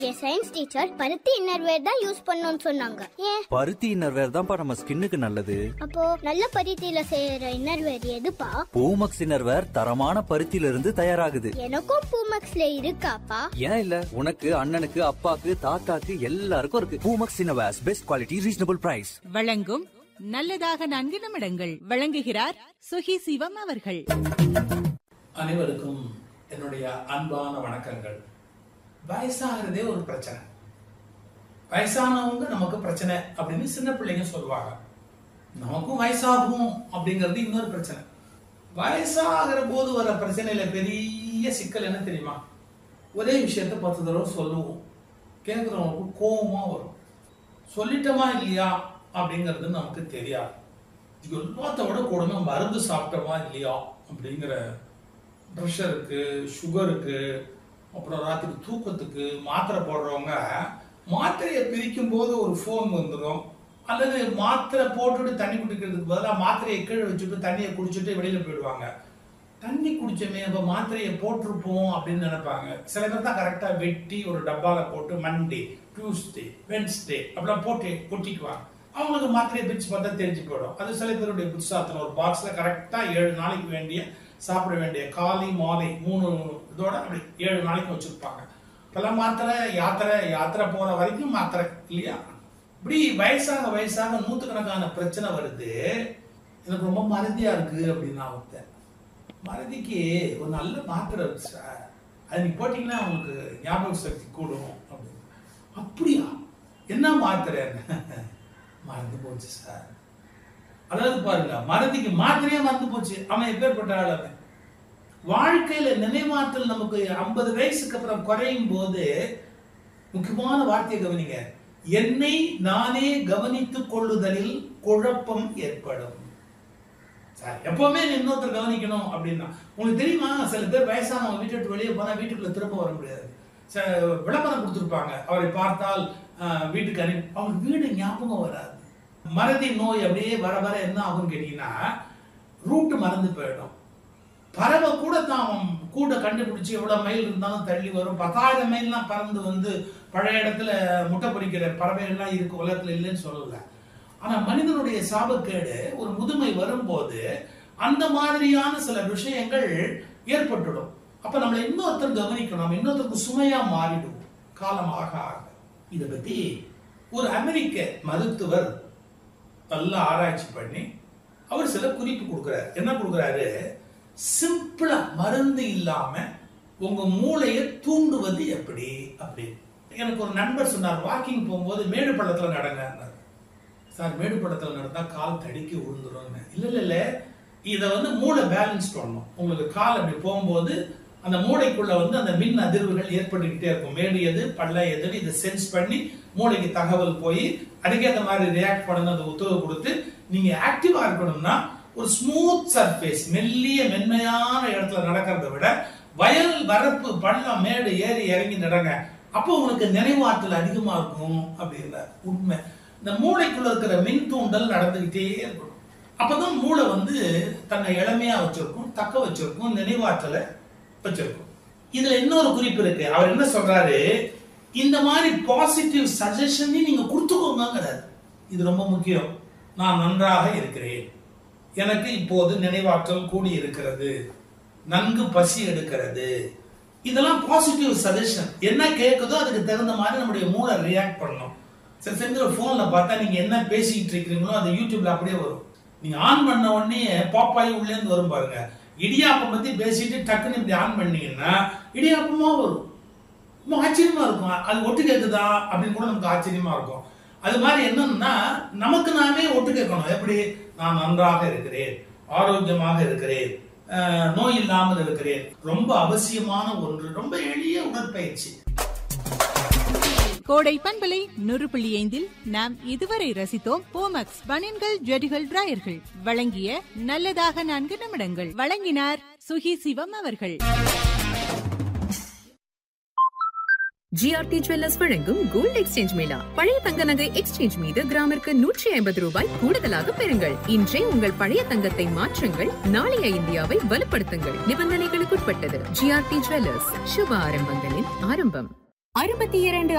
என் science teacher பருத்தி innerwear தான் use பண்ணணும்னு சொன்னாங்க ஏன் பருத்தி இன்னர்வேர் தான்ப்பா நம்ம ஸ்கின்னுக்கு நல்லது அப்போ நல்ல பருத்தியில செய்யற இன்னர்வேர் எதுப்பா பூமக்ஸ் இன்னர்வேர் தரமான பருத்தியில இருந்து தயாராகுது எனக்கும் பூமக்ஸ்ல இருக்காப்பா ஏன் இல்ல உனக்கு அண்ணனுக்கு அப்பாக்கு தாத்தாக்கு எல்லாருக்கும் இருக்கு Poomex innerwears best quality reasonable price வழங்கும் நல்லதாக நான்கு நிமிடங்கள் வழங்குகிறார் சுகி சிவம் அவர்கள் அனைவருக்கும் என்னுடைய அன்பான வணக்கங்கள் வயசாகிறதே ஒரு பிரச்சனை வயசானவங்க நமக்கு பிரச்சனை அப்படின்னு சின்ன பிள்ளைங்க சொல்லுவாங்க நமக்கும் வயசாகும் அப்படிங்கிறது இன்னொரு பிரச்சனை வயசாகிற போது வர பிரச்சனையில பெரிய சிக்கல் என்ன தெரியுமா ஒரே விஷயத்த பத்து தடவை சொல்லுவோம் கேட்குறவங்களுக்கு கோபமா வரும் சொல்லிட்டோமா இல்லையா அப்படிங்கிறது நமக்கு தெரியாது எல்லாத்த விட கொடுமை மருந்து சாப்பிட்டோமா இல்லையா அப்படிங்கிற ப்ரெஷருக்கு சுகருக்கு அப்புறம் ராத்திரி தூக்கத்துக்கு மாத்திரை போடுறவங்க மாத்திரையை பிரிக்கும் போது ஒரு ஃபோன் வந்துடும் அல்லது மாத்திரை போட்டுட்டு தண்ணி குடிக்கிறதுக்கு பதிலாக மாத்திரையை கீழே வச்சுட்டு தண்ணியை குடிச்சிட்டு வெளியில போயிடுவாங்க தண்ணி குடிச்சோமே அப்போ மாத்திரையை போட்டிருப்போம் அப்படின்னு நினைப்பாங்க சில பேர் தான் கரெக்டாக வெட்டி ஒரு டப்பால போட்டு மண்டே டியூஸ்டே வென்ஸ்டே அப்படிலாம் போட்டு கொட்டிக்குவாங்க அவங்களுக்கு மாத்திரையை பிரிச்சு பார்த்தா தெரிஞ்சு போயிடும் அது சில பேருடைய புத்தாத்தில் ஒரு பாக்ஸில் கரெக்டாக ஏழு நாளைக்கு வேண்டிய சாப்பிட வேண்டிய காலை மாலை மூணு இதோட அப்படி ஏழு நாளைக்கு வச்சிருப்பாங்க இப்பெல்லாம் மாத்திரை யாத்திரை யாத்திரை போற வரைக்கும் மாத்திரை இல்லையா இப்படி வயசாக வயசாக நூற்றுக்கணக்கான பிரச்சனை வருது எனக்கு ரொம்ப மறதியா இருக்கு அப்படின்னு நான் ஒருத்தன் மறதிக்கு ஒரு நல்ல மாத்திரை இருக்கு சார் அது நீ போட்டீங்கன்னா உங்களுக்கு ஞாபக சக்தி கூடும் அப்படின்னு அப்படியா என்ன மாத்திரை மறந்து போச்சு சார் அதாவது பாருங்க மறதிக்கு மாத்திரையே மறந்து போச்சு அவன் எப்பேற்பட்ட ஆள் அவன் வாழ்க்கையில நினைவாற்றல் நமக்கு ஐம்பது வயசுக்கு அப்புறம் குறையும் போது முக்கியமான வார்த்தையை கவனிங்க என்னை நானே கவனித்துக் கொள்ளுதலில் குழப்பம் ஏற்படும் சார் எப்பவுமே இன்னொருத்தர் கவனிக்கணும் அப்படின்னா உங்களுக்கு தெரியுமா சில பேர் வயசானவங்க வீட்டை விட்டு வெளியே போனா வீட்டுக்குள்ள திரும்ப வர முடியாது ச- விளம்பரம் கொடுத்துருப்பாங்க அவரை பார்த்தால் ஆஹ், வீட்டுக்கு அனுப்பி அவங்க வீடு ஞாபகம் வராது மறதி நோய் அப்படியே வர வர என்ன ஆகும்னு கேட்டீங்கன்னா ரூட் மறந்து போயிடும் பறவை கூட தான் கூட கண்டுபிடிச்சு எவ்வளவு மைல் இருந்தாலும் தள்ளி வரும் பத்தாயிரம் மைல்லாம் பறந்து வந்து பழைய இடத்துல முட்டை பொறிக்கிற பறவைகள்லாம் இருக்கு உலகத்துல இல்லைன்னு சொல்லல ஆனா மனிதனுடைய சாபக்கேடு ஒரு முதுமை வரும்போது அந்த மாதிரியான சில விஷயங்கள் ஏற்பட்டுடும் அப்ப நம்மளை இன்னொருத்தர் கவனிக்கணும் நம்ம இன்னொருத்தருக்கு சுமையா மாறிடுவோம் காலம் ஆக ஆக இதை பத்தி ஒரு அமெரிக்க மருத்துவர் நல்லா ஆராய்ச்சி பண்ணி அவர் சில குறிப்பு கொடுக்குறாரு என்ன கொடுக்குறாரு சிம்பிளா மருந்து இல்லாம உங்க மூளையை தூண்டுவது எப்படி அப்படி எனக்கு ஒரு நண்பர் சொன்னார் வாக்கிங் போகும்போது மேடு பள்ளத்துல நடங்கன்னாரு சார் மேடு பள்ளத்துல நடந்தா கால் தடிக்கி விழுந்துரும் இல்ல இல்ல இல்ல இத வந்து மூளை பேலன்ஸ் பண்ணணும் உங்களுக்கு கால் அப்படி போகும்போது அந்த மூளைக்குள்ள வந்து அந்த மின் அதிர்வுகள் ஏற்பட்டுக்கிட்டே இருக்கும் மேடு எது பள்ள எதுன்னு இதை சென்ஸ் பண்ணி மூளைக்கு தகவல் போய் அதுக்கேற்ற மாதிரி ரியாக்ட் பண்ணணும் அந்த உத்தரவு கொடுத்து நீங்க ஆக்டிவா இருக்கணும்னா ஒரு ஸ்மூத் சர்ஃபேஸ் மெல்லிய மென்மையான இடத்துல நடக்கிறத விட வயல் வரப்பு பள்ளம் மேடு ஏறி இறங்கி நடங்க அப்போ உங்களுக்கு நினைவாற்றல் அதிகமா இருக்கும் அப்படிங்கிற உண்மை இந்த மூளைக்குள்ள இருக்கிற மின் தூண்டல் நடந்துகிட்டே இருக்கணும் அப்பதான் மூளை வந்து தன்னை இளமையா வச்சிருக்கும் தக்க வச்சிருக்கும் நினைவாற்றலை வச்சிருக்கும் இதுல இன்னொரு குறிப்பு இருக்கு அவர் என்ன சொல்றாரு இந்த மாதிரி பாசிட்டிவ் சஜஷன் நீங்க கொடுத்துக்கோங்கிறாரு இது ரொம்ப முக்கியம் நான் நன்றாக இருக்கிறேன் எனக்கு இப்போது நினைவாற்றல் கூடி இருக்கிறது நன்கு பசி எடுக்கிறது இதெல்லாம் பாசிட்டிவ் சஜஷன் என்ன கேட்குதோ அதுக்கு தகுந்த மாதிரி நம்முடைய மூளை ரியாக்ட் பண்ணணும் சில சமயத்தில் ஃபோன்ல பார்த்தா நீங்க என்ன பேசிக்கிட்டு இருக்கிறீங்களோ அது யூடியூப்ல அப்படியே வரும் நீங்க ஆன் பண்ண உடனே பாப்பாய் உள்ளே இருந்து வரும் பாருங்க இடியாப்பம் பத்தி பேசிட்டு டக்குன்னு இப்படி ஆன் பண்ணீங்கன்னா இடியாப்பமா வரும் ரொம்ப ஆச்சரியமா இருக்கும் அது ஒட்டு கேக்குதா அப்படின்னு கூட நமக்கு ஆச்சரியமா இருக்கும் அது மாதிரி என்னன்னா நமக்கு நாமே ஒட்டு கேட்கணும் எப்படி நான் நன்றாக இருக்கிறேன் ஆரோக்கியமாக இருக்கிறேன் அஹ், நோய் இல்லாமல் இருக்கிறேன் ரொம்ப அவசியமான ஒன்று ரொம்ப எளிய உடற்பயிற்சி கோடை பண்பலை நூறு புள்ளி ஐந்தில் நாம் இதுவரை ரசித்தோம் போமக்ஸ் பனியன்கள் ஜெடிகள் டிராயர்கள் வழங்கிய நல்லதாக நான்கு நிமிடங்கள் வழங்கினார் சுகி சிவம் அவர்கள் ஜிஆர்டி ஜுவல்லர்ஸ் வழங்கும் கோல்ட் எக்ஸ்சேஞ்ச் மேளா பழைய தங்க நகை எக்ஸ்சேஞ்ச் மீது கிராமிற்கு நூற்றி ஐம்பது ரூபாய் கூடுதலாக பெறுங்கள் இன்றே உங்கள் பழைய தங்கத்தை மாற்றுங்கள் நாளைய இந்தியாவை வலுப்படுத்துங்கள் நிபந்தனைகளுக்குட்பட்டது ஜிஆர்டி ஜுவல்லர்ஸ் சுப ஆரம்பங்களின் ஆரம்பம் அறுபத்தி இரண்டு